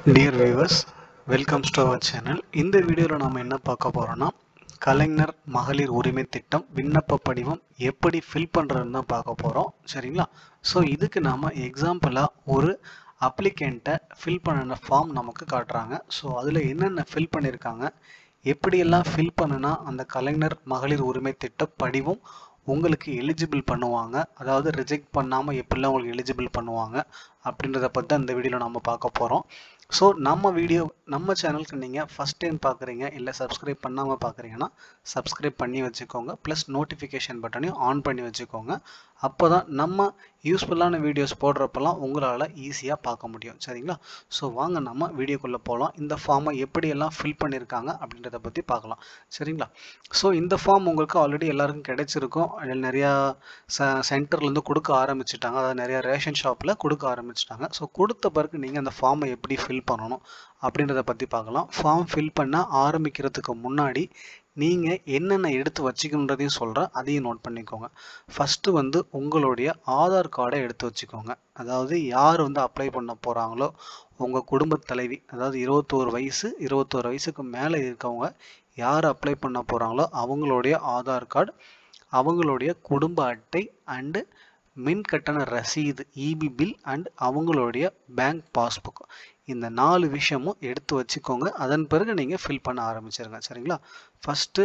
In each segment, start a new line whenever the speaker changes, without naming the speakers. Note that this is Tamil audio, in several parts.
dear viewers welcomes to our channel இந்த வீடியோவில் நாம் என்ன பார்க்க போகிறோன்னா கலைஞர் மகளிர் உரிமை திட்டம் விண்ணப்ப படிவம் எப்படி ஃபில் பண்ணுறதுன்னு தான் பார்க்க போகிறோம் சரிங்களா ஸோ இதுக்கு நாம் எக்ஸாம்பிளாக ஒரு அப்ளிகண்ட்டை ஃபில் பண்ணின ஃபார்ம் நமக்கு காட்டுறாங்க ஸோ அதில் என்னென்ன ஃபில் பண்ணியிருக்காங்க எப்படியெல்லாம் ஃபில் பண்ணுனா அந்த கலைஞர் மகளிர் உரிமை திட்ட படிவம் உங்களுக்கு எலிஜிபிள் பண்ணுவாங்க அதாவது ரிஜெக்ட் பண்ணாமல் எப்படிலாம் உங்களுக்கு எலிஜிபிள் பண்ணுவாங்க அப்படின்றத பற்றி அந்த வீடியோவில் நம்ம பார்க்க போகிறோம் ஸோ நம்ம வீடியோ நம்ம சேனலுக்கு நீங்கள் ஃபஸ்ட் டைம் பார்க்குறீங்க இல்லை சப்ஸ்கிரைப் பண்ணாமல் பார்க்குறீங்கன்னா சப்ஸ்கிரைப் பண்ணி வச்சுக்கோங்க ப்ளஸ் நோட்டிஃபிகேஷன் பட்டனையும் ஆன் பண்ணி வச்சுக்கோங்க அப்போ தான் நம்ம யூஸ்ஃபுல்லான வீடியோஸ் போடுறப்பெல்லாம் உங்களால் ஈஸியாக பார்க்க முடியும் சரிங்களா ஸோ வாங்க நம்ம வீடியோக்குள்ளே போகலாம் இந்த ஃபார்மை எப்படியெல்லாம் ஃபில் பண்ணியிருக்காங்க அப்படின்றத பற்றி பார்க்கலாம் சரிங்களா ஸோ இந்த ஃபார்ம் உங்களுக்கு ஆல்ரெடி எல்லாருக்கும் கிடைச்சிருக்கும் அதில் நிறையா ச சென்டர்லேருந்து கொடுக்க ஆரம்பிச்சிட்டாங்க அதாவது நிறையா ரேஷன் ஷாப்பில் கொடுக்க ஆரம்பிச்சிட்டாங்க ஸோ கொடுத்த பிறகு நீங்கள் அந்த ஃபார்மை எப்படி ஃபில் பண்ணணும் அப்படின்றத பற்றி பார்க்கலாம் ஃபார்ம் ஃபில் பண்ண ஆரம்பிக்கிறதுக்கு முன்னாடி நீங்கள் என்னென்ன எடுத்து வச்சுக்கணுன்றதையும் சொல்கிறேன் அதையும் நோட் பண்ணிக்கோங்க ஃபஸ்ட்டு வந்து உங்களுடைய ஆதார் கார்டை எடுத்து வச்சுக்கோங்க அதாவது யார் வந்து அப்ளை பண்ண போகிறாங்களோ உங்கள் குடும்ப தலைவி அதாவது இருபத்தோரு வயசு இருபத்தோரு வயசுக்கு மேலே இருக்கவங்க யார் அப்ளை பண்ண போகிறாங்களோ அவங்களுடைய ஆதார் கார்டு அவங்களுடைய குடும்ப அட்டை அண்டு மின் கட்டண ரசீது இபி பில் அண்ட் அவங்களுடைய பேங்க் பாஸ்புக் இந்த நாலு விஷயமும் எடுத்து வச்சுக்கோங்க அதன் பிறகு நீங்கள் ஃபில் பண்ண ஆரம்பிச்சிருங்க சரிங்களா ஃபஸ்ட்டு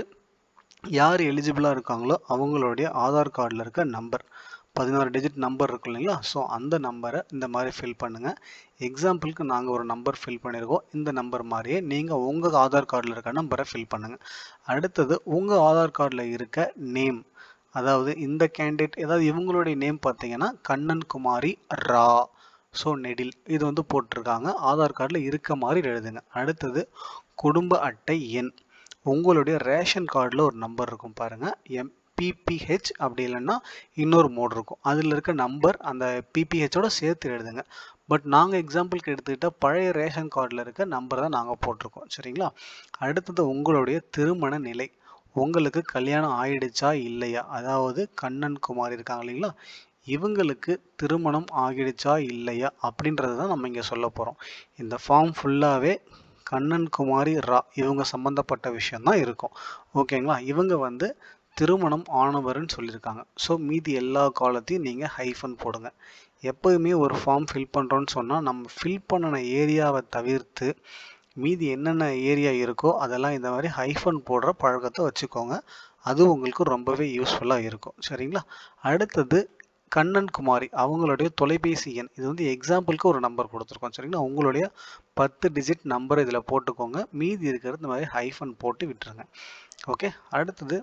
யார் எலிஜிபிளாக இருக்காங்களோ அவங்களுடைய ஆதார் கார்டில் இருக்க நம்பர் பதினாறு டிஜிட் நம்பர் இருக்கும் இல்லைங்களா ஸோ அந்த நம்பரை இந்த மாதிரி ஃபில் பண்ணுங்கள் எக்ஸாம்பிளுக்கு நாங்கள் ஒரு நம்பர் ஃபில் பண்ணியிருக்கோம் இந்த நம்பர் மாதிரியே நீங்கள் உங்கள் ஆதார் கார்டில் இருக்க நம்பரை ஃபில் பண்ணுங்கள் அடுத்தது உங்கள் ஆதார் கார்டில் இருக்க நேம் அதாவது இந்த கேண்டிடேட் ஏதாவது இவங்களுடைய நேம் பார்த்தீங்கன்னா கண்ணன் குமாரி ரா ஸோ நெடில் இது வந்து போட்டிருக்காங்க ஆதார் கார்டில் இருக்க மாதிரி எழுதுங்க அடுத்தது குடும்ப அட்டை எண் உங்களுடைய ரேஷன் கார்டில் ஒரு நம்பர் இருக்கும் பாருங்கள் எம் பிபிஹெச் அப்படி இல்லைன்னா இன்னொரு மோட் இருக்கும் அதில் இருக்க நம்பர் அந்த பிபிஹெச்சோட சேர்த்து எழுதுங்க பட் நாங்கள் எக்ஸாம்பிளுக்கு எடுத்துக்கிட்டால் பழைய ரேஷன் கார்டில் இருக்க நம்பர் தான் நாங்கள் போட்டிருக்கோம் சரிங்களா அடுத்தது உங்களுடைய திருமண நிலை உங்களுக்கு கல்யாணம் ஆயிடுச்சா இல்லையா அதாவது கண்ணன் குமார் இருக்காங்க இல்லைங்களா இவங்களுக்கு திருமணம் ஆகிடுச்சா இல்லையா அப்படின்றத தான் நம்ம இங்கே சொல்ல போகிறோம் இந்த ஃபார்ம் ஃபுல்லாகவே கண்ணன் குமாரி ரா இவங்க சம்மந்தப்பட்ட விஷயம்தான் இருக்கும் ஓகேங்களா இவங்க வந்து திருமணம் ஆனவர்னு சொல்லியிருக்காங்க ஸோ மீதி எல்லா காலத்தையும் நீங்கள் ஹைஃபன் போடுங்க எப்போதுமே ஒரு ஃபார்ம் ஃபில் பண்ணுறோன்னு சொன்னால் நம்ம ஃபில் பண்ணின ஏரியாவை தவிர்த்து மீதி என்னென்ன ஏரியா இருக்கோ அதெல்லாம் இந்த மாதிரி ஹைஃபன் போடுற பழக்கத்தை வச்சுக்கோங்க அது உங்களுக்கு ரொம்பவே யூஸ்ஃபுல்லாக இருக்கும் சரிங்களா அடுத்தது கண்ணன் குமாரி அவங்களுடைய தொலைபேசி எண் இது வந்து எக்ஸாம்பிளுக்கு ஒரு நம்பர் கொடுத்துருக்கோம் சரிங்களா உங்களுடைய பத்து டிஜிட் நம்பர் இதில் போட்டுக்கோங்க மீதி இருக்கிறது இந்த மாதிரி ஹைஃபன் போட்டு விட்டுருங்க ஓகே அடுத்தது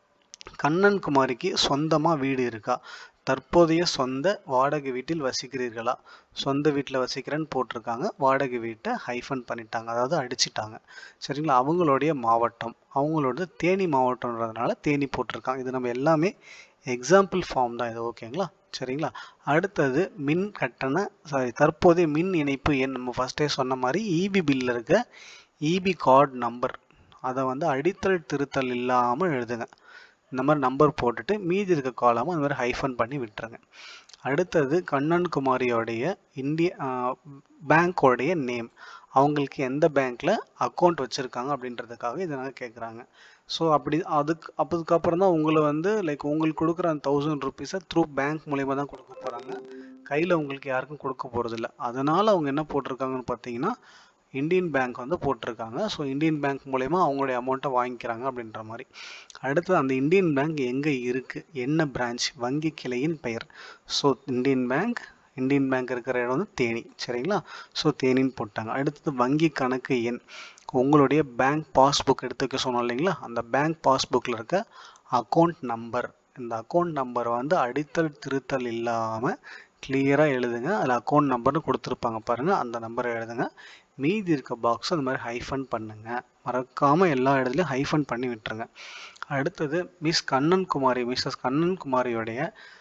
கண்ணன் குமாரிக்கு சொந்தமாக வீடு இருக்கா தற்போதைய சொந்த வாடகை வீட்டில் வசிக்கிறீர்களா சொந்த வீட்டில் வசிக்கிறேன்னு போட்டிருக்காங்க வாடகை வீட்டை ஹைஃபன் பண்ணிட்டாங்க அதாவது அடிச்சிட்டாங்க சரிங்களா அவங்களுடைய மாவட்டம் அவங்களோட தேனி மாவட்டம்ன்றதுனால தேனி போட்டிருக்காங்க இது நம்ம எல்லாமே எக்ஸாம்பிள் ஃபார்ம் தான் இது ஓகேங்களா சரிங்களா அடுத்தது மின் கட்டண சாரி தற்போதைய மின் இணைப்பு எண் நம்ம ஃபஸ்ட்டே சொன்ன மாதிரி இபி பில்லில் இருக்க இபி கார்டு நம்பர் அதை வந்து அடித்தல் திருத்தல் இல்லாமல் எழுதுங்க இந்த மாதிரி நம்பர் போட்டுட்டு மீதி இருக்க காலமும் அந்த மாதிரி ஹைஃபன் பண்ணி விட்டுருங்க அடுத்தது கண்ணன் குமாரியோடைய இந்திய பேங்க்கோடைய நேம் அவங்களுக்கு எந்த பேங்க்கில் அக்கௌண்ட் வச்சுருக்காங்க அப்படின்றதுக்காக இதை நாங்கள் கேட்குறாங்க ஸோ அப்படி அதுக்கு அப்பதுக்கப்புறம் தான் உங்களை வந்து லைக் உங்களுக்கு கொடுக்குற அந்த தௌசண்ட் ருபீஸை த்ரூ பேங்க் மூலயமா தான் கொடுக்க போகிறாங்க கையில் உங்களுக்கு யாருக்கும் கொடுக்க போகிறதில்ல அதனால் அவங்க என்ன போட்டிருக்காங்கன்னு பார்த்தீங்கன்னா இந்தியன் பேங்க் வந்து போட்டிருக்காங்க ஸோ இந்தியன் பேங்க் மூலயமா அவங்களுடைய அமௌண்ட்டை வாங்கிக்கிறாங்க அப்படின்ற மாதிரி அடுத்து அந்த இந்தியன் பேங்க் எங்கே இருக்குது என்ன பிரான்ச் வங்கி கிளையின் பெயர் so Indian bank Indian bank இருக்கிற இடம் வந்து தேனி சரிங்களா ஸோ தேனின்னு போட்டாங்க அடுத்தது வங்கி கணக்கு எண் உங்களுடைய பேங்க் பாஸ்புக் எடுத்து வைக்க சொன்னோம் இல்லைங்களா அந்த பேங்க் பாஸ்புக்கில் இருக்க அக்கௌண்ட் நம்பர் இந்த அக்கௌண்ட் நம்பர் வந்து அடித்தல் திருத்தல் இல்லாமல் கிளியராக எழுதுங்க அதில் அக்கௌண்ட் நம்பர்னு கொடுத்துருப்பாங்க பாருங்கள் அந்த நம்பரை எழுதுங்க மீதி இருக்க பாக்ஸ் அந்த மாதிரி ஹைஃபன் பண்ணுங்க மறக்காமல் எல்லா இடத்துலையும் ஹைஃபன் பண்ணி விட்டுருங்க அடுத்தது மிஸ் கண்ணன் குமாரி மிஸ்ஸஸ் கண்ணன் குமாரியோடைய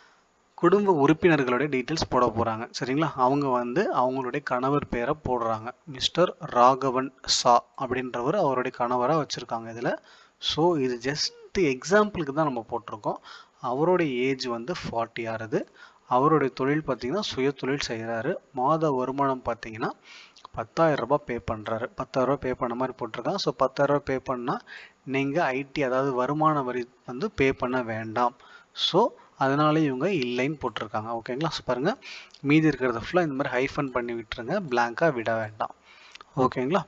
குடும்ப உறுப்பினர்களுடைய டீட்டெயில்ஸ் போட போகிறாங்க சரிங்களா அவங்க வந்து அவங்களுடைய கணவர் பேரை போடுறாங்க மிஸ்டர் ராகவன் சா அப்படின்றவர் அவருடைய கணவராக வச்சுருக்காங்க இதில் ஸோ இது ஜஸ்ட் எக்ஸாம்பிளுக்கு தான் நம்ம போட்டிருக்கோம் அவருடைய ஏஜ் வந்து ஃபார்ட்டி ஆறுது அவருடைய தொழில் பார்த்தீங்கன்னா சுய தொழில் செய்கிறாரு மாத வருமானம் பார்த்தீங்கன்னா பத்தாயிரம் ரூபாய் பே பண்ணுறாரு பத்தாயிரரூபா பே பண்ண மாதிரி போட்டிருக்காங்க ஸோ பத்தாயிரரூபா பே பண்ணால் நீங்கள் ஐடி அதாவது வருமான வரி வந்து பே பண்ண வேண்டாம் ஸோ அதனால இவங்க இல்லைன்னு போட்டிருக்காங்க ஓகேங்களா ஸோ பாருங்கள் மீதி இருக்கிறத ஃபுல்லாக இந்த மாதிரி ஹைஃபன் பண்ணி விட்டுருங்க பிளாங்காக விட வேண்டாம் ஓகேங்களா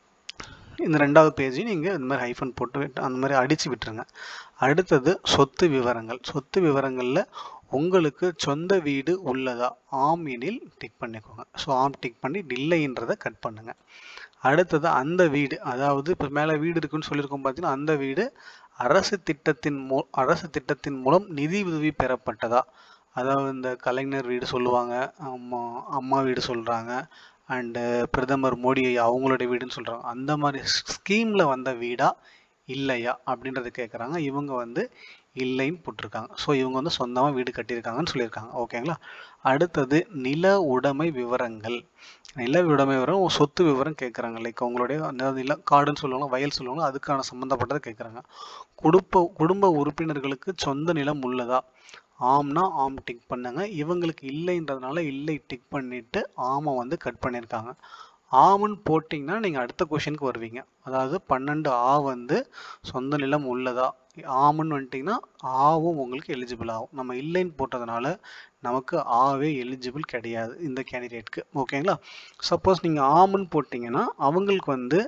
இந்த ரெண்டாவது பேஜையும் நீங்கள் இந்த மாதிரி ஹைஃபன் போட்டு விட்டு அந்த மாதிரி அடித்து விட்டுருங்க அடுத்தது சொத்து விவரங்கள் சொத்து விவரங்களில் உங்களுக்கு சொந்த வீடு உள்ளதா ஆம் எனில் டிக் பண்ணிக்கோங்க ஸோ ஆம் டிக் பண்ணி இல்லைன்றதை கட் பண்ணுங்க அடுத்தது அந்த வீடு அதாவது இப்போ மேலே வீடு இருக்குன்னு சொல்லியிருக்கோம் பார்த்தீங்கன்னா அந்த வீடு அரசு திட்டத்தின் மூ அரசு திட்டத்தின் மூலம் நிதி உதவி பெறப்பட்டதா அதாவது இந்த கலைஞர் வீடு சொல்லுவாங்க அம்மா அம்மா வீடு சொல்கிறாங்க அண்டு பிரதமர் மோடி அவங்களுடைய வீடுன்னு சொல்கிறாங்க அந்த மாதிரி ஸ்கீமில் வந்த வீடா இல்லையா அப்படின்றத கேட்குறாங்க இவங்க வந்து இல்லைன்னு போட்டிருக்காங்க ஸோ இவங்க வந்து சொந்தமாக வீடு கட்டியிருக்காங்கன்னு சொல்லியிருக்காங்க ஓகேங்களா அடுத்தது நில உடைமை விவரங்கள் நில உடைமை விவரம் சொத்து விவரம் கேட்குறாங்க லைக் உங்களுடைய அந்த நில காடுன்னு சொல்லுவாங்க வயல் சொல்லுவாங்க அதுக்கான சம்மந்தப்பட்டதை கேட்குறாங்க குடும்ப குடும்ப உறுப்பினர்களுக்கு சொந்த நிலம் உள்ளதா ஆம்னா ஆம் டிக் பண்ணுங்க இவங்களுக்கு இல்லைன்றதுனால இல்லை டிக் பண்ணிட்டு ஆமை வந்து கட் பண்ணியிருக்காங்க ஆமுன்னு போட்டிங்கன்னா நீங்கள் அடுத்த கொஷனுக்கு வருவீங்க அதாவது பன்னெண்டு ஆ வந்து சொந்த நிலம் உள்ளதா ஆமுன்னு வந்துட்டிங்கன்னா ஆவும் உங்களுக்கு எலிஜிபிள் ஆகும் நம்ம இல்லைன்னு போட்டதுனால நமக்கு ஆவே எலிஜிபிள் கிடையாது இந்த கேண்டிடேட்க்கு ஓகேங்களா சப்போஸ் நீங்கள் ஆமுன்னு போட்டிங்கன்னா அவங்களுக்கு வந்து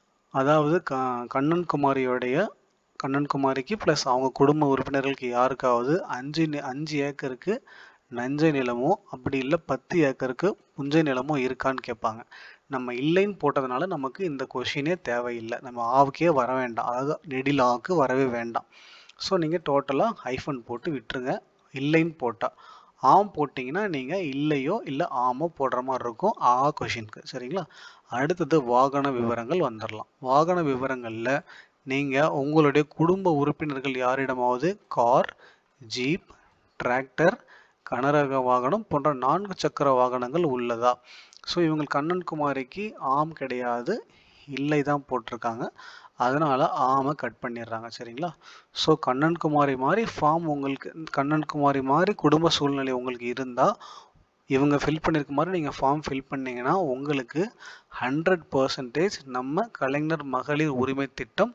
அதாவது க கண்ணன் குமாரியோடைய கண்ணன் குமாரிக்கு ப்ளஸ் அவங்க குடும்ப உறுப்பினர்களுக்கு யாருக்காவது அஞ்சு நி- அஞ்சு ஏக்கருக்கு நஞ்சை நிலமோ அப்படி இல்லை பத்து ஏக்கருக்கு புஞ்சை நிலமோ இருக்கான்னு கேட்பாங்க நம்ம இல்லைன்னு போட்டதுனால நமக்கு இந்த கொஷினே தேவையில்லை நம்ம ஆவுக்கே வர வேண்டாம் அதாவது நெடில் ஆவுக்கு வரவே வேண்டாம் ஸோ நீங்கள் டோட்டலாக ஹைஃபன் போட்டு விட்டுருங்க இல்லைன்னு போட்டால் ஆம் போட்டிங்கன்னா நீங்கள் இல்லையோ இல்லை ஆமோ போடுற மாதிரி இருக்கும் ஆ கொஷினுக்கு சரிங்களா அடுத்தது வாகன விவரங்கள் வந்துடலாம் வாகன விவரங்களில் நீங்கள் உங்களுடைய குடும்ப உறுப்பினர்கள் யாரிடமாவது கார் ஜீப் டிராக்டர் கனரக வாகனம் போன்ற நான்கு சக்கர வாகனங்கள் உள்ளதா ஸோ இவங்க கண்ணன் குமாரிக்கு ஆம் கிடையாது இல்லை தான் போட்டிருக்காங்க அதனால் ஆமை கட் பண்ணிடுறாங்க சரிங்களா ஸோ கண்ணன் குமாரி மாதிரி ஃபார்ம் உங்களுக்கு கண்ணன் குமாரி மாதிரி குடும்ப சூழ்நிலை உங்களுக்கு இருந்தால் இவங்க ஃபில் பண்ணியிருக்க மாதிரி நீங்கள் ஃபார்ம் ஃபில் பண்ணீங்கன்னா உங்களுக்கு ஹண்ட்ரட் பர்சன்டேஜ் நம்ம கலைஞர் மகளிர் உரிமை திட்டம்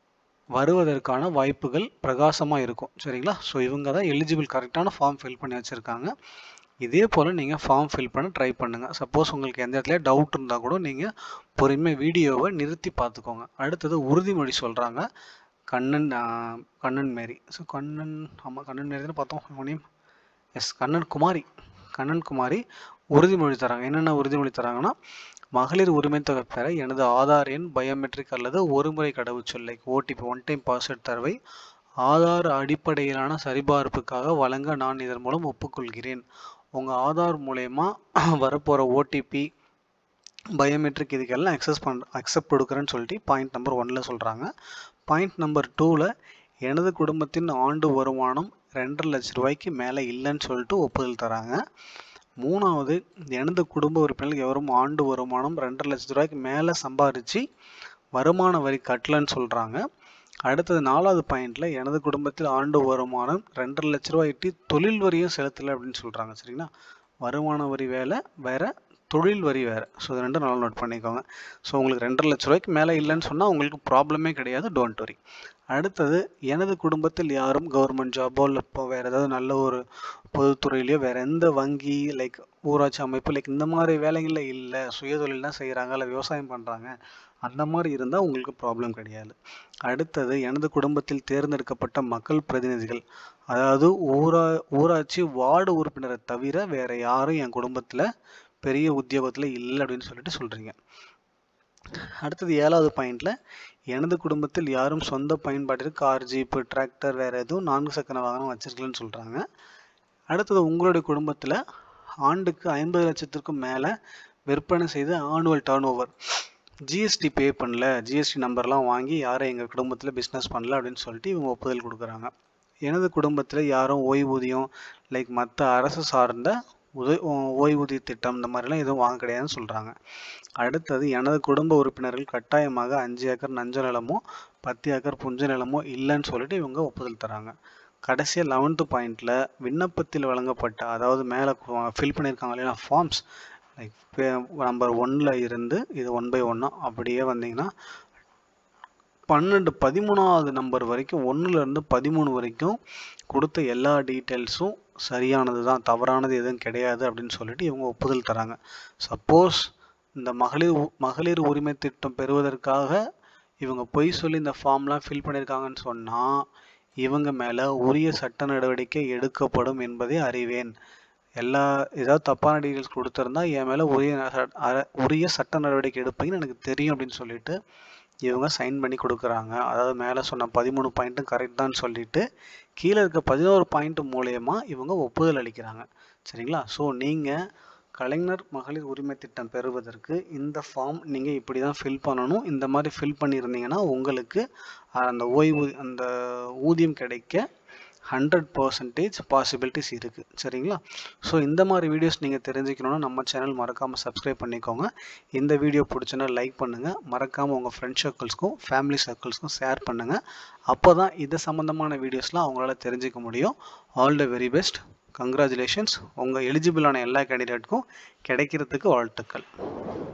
வருவதற்கான வாய்ப்புகள் பிரகாசமாக இருக்கும் சரிங்களா ஸோ இவங்க தான் எலிஜிபிள் கரெக்டான ஃபார்ம் ஃபில் பண்ணி வச்சுருக்காங்க இதே போல் நீங்கள் ஃபார்ம் ஃபில் பண்ண ட்ரை பண்ணுங்கள் சப்போஸ் உங்களுக்கு எந்த இடத்துல டவுட் இருந்தால் கூட நீங்கள் பொறுமையாக வீடியோவை நிறுத்தி பார்த்துக்கோங்க அடுத்தது உறுதிமொழி சொல்கிறாங்க கண்ணன் ஆஹ், கண்ணன் மேரி ஸோ கண்ணன் ஆமாம் கண்ணன் மேரி தானே பார்த்தோம் அவங்க நேம் எஸ் கண்ணன் குமாரி கண்ணன் குமாரி உறுதிமொழி தராங்க என்னென்ன உறுதிமொழி தராங்கன்னா மகளிர் உரிமை தொகை பெற எனது ஆதார் எண் பயோமெட்ரிக் அல்லது ஒருமுறை கடவுச்சொல் like OTP one time password தரவை ஆதார் அடிப்படையிலான சரிபார்ப்புக்காக வழங்க நான் இதன் மூலம் ஒப்புக்கொள்கிறேன் உங்கள் ஆதார் மூலயமா வரப்போகிற ஓடிபி பயோமெட்ரிக் இதுக்கெல்லாம் அக்சஸ் பண் அக்செப்ட் கொடுக்குறேன்னு சொல்லிட்டு பாயிண்ட் நம்பர் ஒன்ல சொல்கிறாங்க பாயிண்ட் நம்பர் டூவில் எனது குடும்பத்தின் ஆண்டு வருமானம் ரெண்டரை லட்ச ரூபாய்க்கு மேலே இல்லைன்னு சொல்லிட்டு ஒப்புதல் தராங்க மூணாவது எனது குடும்ப உறுப்பினர்கள் எவரும் ஆண்டு வருமானம் ரெண்டரை லட்ச ரூபாய்க்கு மேலே சம்பாரித்து வருமான வரி கட்டலன்னு சொல்கிறாங்க அடுத்தது நாலாவது பாயிண்ட்ல எனது குடும்பத்தில் ஆண்டு வருமானம் ரெண்டரை லட்ச ரூபாய் எட்டி தொழில் வரியும் செலுத்தலை அப்படின்னு சொல்கிறாங்க சரிங்களா வருமான வரி வேலை வேற தொழில் வரி வேறு ஸோ இது ரெண்டும் நல்லா நோட் பண்ணிக்கோங்க ஸோ உங்களுக்கு ரெண்டரை லட்ச ரூபாய்க்கு மேலே இல்லைன்னு சொன்னால் உங்களுக்கு ப்ராப்ளமே கிடையாது டோன்ட் வரி அடுத்தது எனது குடும்பத்தில் யாரும் கவர்மெண்ட் ஜாபோ இல்லை இப்போ வேறு ஏதாவது நல்ல ஒரு பொதுத்துறையிலையோ வேறு எந்த வங்கி லைக் ஊராட்சி அமைப்பு லைக் இந்த மாதிரி வேலைகளில் இல்லை சுயதொழில் தான் செய்கிறாங்க இல்லை விவசாயம் பண்ணுறாங்க அந்த மாதிரி இருந்தால் உங்களுக்கு ப்ராப்ளம் கிடையாது அடுத்தது எனது குடும்பத்தில் தேர்ந்தெடுக்கப்பட்ட மக்கள் பிரதிநிதிகள் அதாவது ஊரா ஊராட்சி வார்டு உறுப்பினரை தவிர வேற யாரும் என் குடும்பத்தில் பெரிய உத்தியோகத்தில் இல்லை அப்படின்னு சொல்லிட்டு சொல்கிறீங்க அடுத்தது ஏழாவது பாயிண்ட்ல எனது குடும்பத்தில் யாரும் சொந்த பயன்பாட்டிற்கு கார் ஜீப்பு டிராக்டர் வேற எதுவும் நான்கு சக்கர வாகனம் வச்சிருக்கலன்னு சொல்றாங்க அடுத்தது உங்களுடைய குடும்பத்தில் ஆண்டுக்கு ஐம்பது லட்சத்திற்கும் மேலே விற்பனை செய்து annual turnover GST pay பண்ணல ஜிஎஸ்டி நம்பர்லாம் வாங்கி யாரும் எங்கள் குடும்பத்தில் பிஸ்னஸ் பண்ணல அப்படின்னு சொல்லிட்டு இவங்க ஒப்புதல் கொடுக்குறாங்க எனது குடும்பத்தில் யாரும் ஓய்வூதியம் லைக் மற்ற அரசு சார்ந்த உத ஓய்வூதிய திட்டம் இந்த மாதிரிலாம் எதுவும் வாங்க கிடையாதுன்னு சொல்கிறாங்க அடுத்தது எனது குடும்ப உறுப்பினர்கள் கட்டாயமாக அஞ்சு ஏக்கர் நஞ்ச நிலமோ பத்து ஏக்கர் புஞ்ச நிலமோ இல்லைன்னு சொல்லிட்டு இவங்க ஒப்புதல் தராங்க கடைசியாக லெவன்த்து பாயிண்டில் விண்ணப்பத்தில் வழங்கப்பட்ட அதாவது மேலே ஃபில் பண்ணியிருக்காங்க இல்லையா ஃபார்ம்ஸ் லைக் நம்பர் ஒன்னில் இருந்து இது ஒன் பை ஒன்னாக அப்படியே வந்தீங்கன்னா பன்னெண்டு பதிமூணாவது நம்பர் வரைக்கும் ஒன்றுலேருந்து பதிமூணு வரைக்கும் கொடுத்த எல்லா டீட்டெயில்ஸும் சரியானது தான் தவறானது எதுவும் கிடையாது அப்படின்னு சொல்லிட்டு இவங்க ஒப்புதல் தராங்க சப்போஸ் இந்த மகளிர் உ- மகளிர் உரிமை திட்டம் பெறுவதற்காக இவங்க பொய் சொல்லி இந்த ஃபார்ம்லாம் ஃபில் பண்ணியிருக்காங்கன்னு சொன்னால் இவங்க மேலே உரிய சட்ட நடவடிக்கை எடுக்கப்படும் என்பதை அறிவேன் எல்லா ஏதாவது தப்பான டீட்டெயில்ஸ் கொடுத்துருந்தா என் மேலே உரிய ச- அர- உரிய சட்ட நடவடிக்கை எடுப்பீங்கன்னு எனக்கு தெரியும் அப்படின்னு சொல்லிட்டு இவங்க சைன் பண்ணி கொடுக்குறாங்க அதாவது மேலே சொன்ன பதிமூணு பாயிண்ட்டும் கரெக்ட் தான் சொல்லிட்டு கீழே இருக்க பதினோரு பாயிண்ட் மூலயமா இவங்க ஒப்புதல் அளிக்கிறாங்க சரிங்களா ஸோ நீங்கள் கலைஞர் மகளிர் உரிமை திட்டம் பெறுவதற்கு இந்த ஃபார்ம் நீங்கள் இப்படி தான் ஃபில் பண்ணணும் இந்த மாதிரி ஃபில் பண்ணியிருந்தீங்கன்னா உங்களுக்கு அந்த ஓய்வு அந்த ஊதியம் கிடைக்க ஹண்ட்ரட் பர்சன்டேஜ் பாசிபிலிட்டிஸ் இருக்குது சரிங்களா ஸோ இந்த மாதிரி வீடியோஸ் நீங்கள் தெரிஞ்சுக்கணுன்னா நம்ம சேனல் மறக்காமல் சப்ஸ்கிரைப் பண்ணிக்கோங்க இந்த வீடியோ பிடிச்சுன்னா லைக் பண்ணுங்கள் மறக்காமல் உங்கள் ஃப்ரெண்ட் சர்க்கிள்ஸ்க்கும் ஃபேமிலி சர்க்கிள்ஸ்க்கும் ஷேர் பண்ணுங்கள் அப்போ தான் இது சம்மந்தமான வீடியோஸ்லாம் அவங்களால தெரிஞ்சுக்க முடியும் all the very best congratulations உங்கள் எலிஜிபிளான எல்லா கேண்டிடேட்டுக்கும் கிடைக்கிறதுக்கு வாழ்த்துக்கள்